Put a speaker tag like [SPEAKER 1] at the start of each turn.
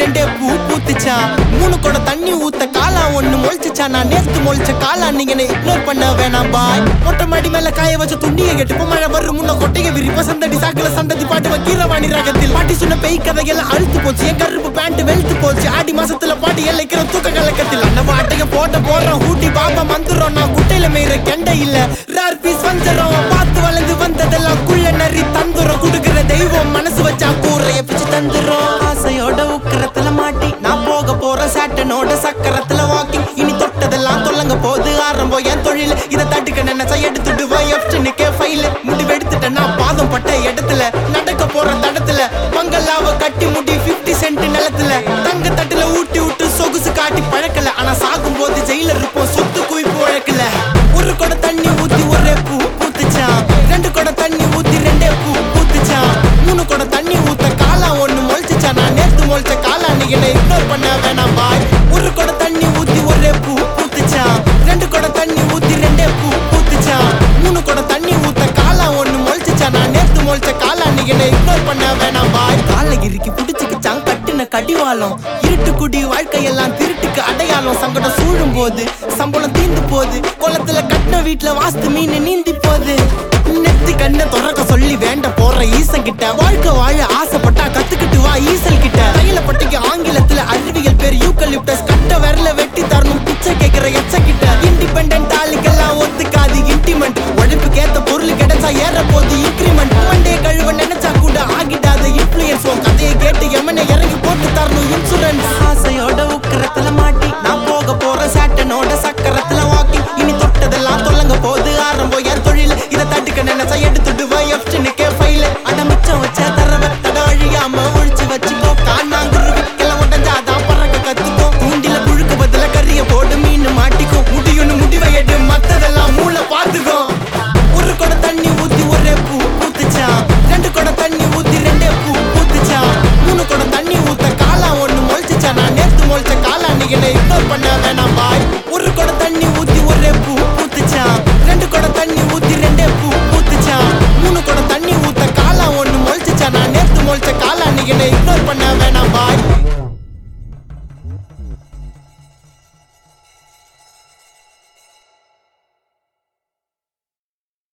[SPEAKER 1] ரெண்டே பூ பூத்துச்சான் மூணு கூட தண்ணி ஊத்த காலா ஒண்ணு முளைச்சுச்சான் நான் நேத்து முளைச்ச காலா நீங்க என்ன இக்னோர் பண்ண வேணாம் பாய் மொட்டை மாடி மேல காய வச்ச துண்டிய கெட்டு மழை வரும் முன்ன கொட்டைய விரிப்ப சந்தடி சாக்குல சந்ததி பாட்டு வக்கீரவாணி ரகத்தில் பாட்டி சொன்ன பெய் கதையெல்லாம் அழுத்து போச்சு என் கருப்பு பேண்ட் வெளுத்து போச்சு ஆடி மாசத்துல பாட்டி எல்லைக்கிற தூக்க கலக்கத்தில் அண்ணன் பாட்டைய போட்ட போடுறோம் ஊட்டி பாபா மந்துறோம் நான் குட்டையில மேய்ற கெண்டை இல்ல ரார் பீஸ் வஞ்சரம் பார்த்து வளர்ந்து வந்ததெல்லாம் குள்ள நரி தந்துரும் குடுக்கிற தெய்வம் மனசு வச்சா கூரைய பிச்சு தந்துரும் ஆசையோட உக்கரத்துல மாட்டி நான் போக போற சாட்டனோட சக்கரத்துல வாக்கிங் இனி தொட்டதெல்லாம் தொல்லங்க போது ஆரம்பம் என் தொழில் இதை தட்டுக்க நினைச்சா எடுத்துடுவேன் எஃப்டினுக்கே ஃபைல் முடிவெடுத்துட்டேன் நான் பாதம் பட்ட இடத்துல நடக்க போற தடத்துல பங்கல்லாவ கட்டி முடி 50 சென்ட் நிலத்துல தங்க தட்டுல ஊட்டி விட்டு சொகுசு காட்டி பழக்கல ஆனா சாகும் போது ஜெயில இருப்போம் சொத்து குவிப்பு வழக்கல ஒரு குடம் தண்ணி ஊத்தி ஒரே பூ பூத்துச்சான் ரெண்டு குடம் தண்ணி ஊத்தி ரெண்டே பூ பூத்துச்சான் மூணு குடம் தண்ணி ஊத்த காலா ஒண்ணு முளைச்சுச்சான் நான் நேத்து முளைச்ச காலா நீ என்ன இக்னோர் பண்ண வேணாம் பாய் ஒரு குடம் தண்ணி ஊத்தி ஒரே பூ பூத்துச்சான் ரெண்டு குடம் தண்ணி ஊத்தி ரெண்டே பூ பூத்துச்சான் மூணு குடம் தண்ணி ஊத்த காலா ஒண்ணு முளைச்சுச்சான் நான் நேத்து முளைச்ச காலா நீ என்ன இக்னோர் பண்ண வேணாம் பாய் காலகிரிக்கு புடிச்சுக்கிச்சான் கட்டுன கடிவாளம் இருட்டு குடி வாழ்க்கையெல்லாம் திருட்டுக்கு அடையாளம் சங்கடம் சூழும் போது சம்பளம் தீந்து போகுது குளத்துல கட்டின வீட்டுல வாஸ்து மீன் நீந்தி போகுது நெத்தி கண்ணை துறக்க சொல்லி வேண்ட போற ஈசன் கிட்ட வாழ்க்கை வாழ ஆசைப்பட்டா கத்துக்கிட்டு வா ஈசல் கிட்ட கையில பட்டிக்கு ஆங்கிலத்துல அறிவியல் பேர் யூக்கலிப்டஸ் கட்ட விரல வெட்டி தரணும் பிச்சை கேட்கிற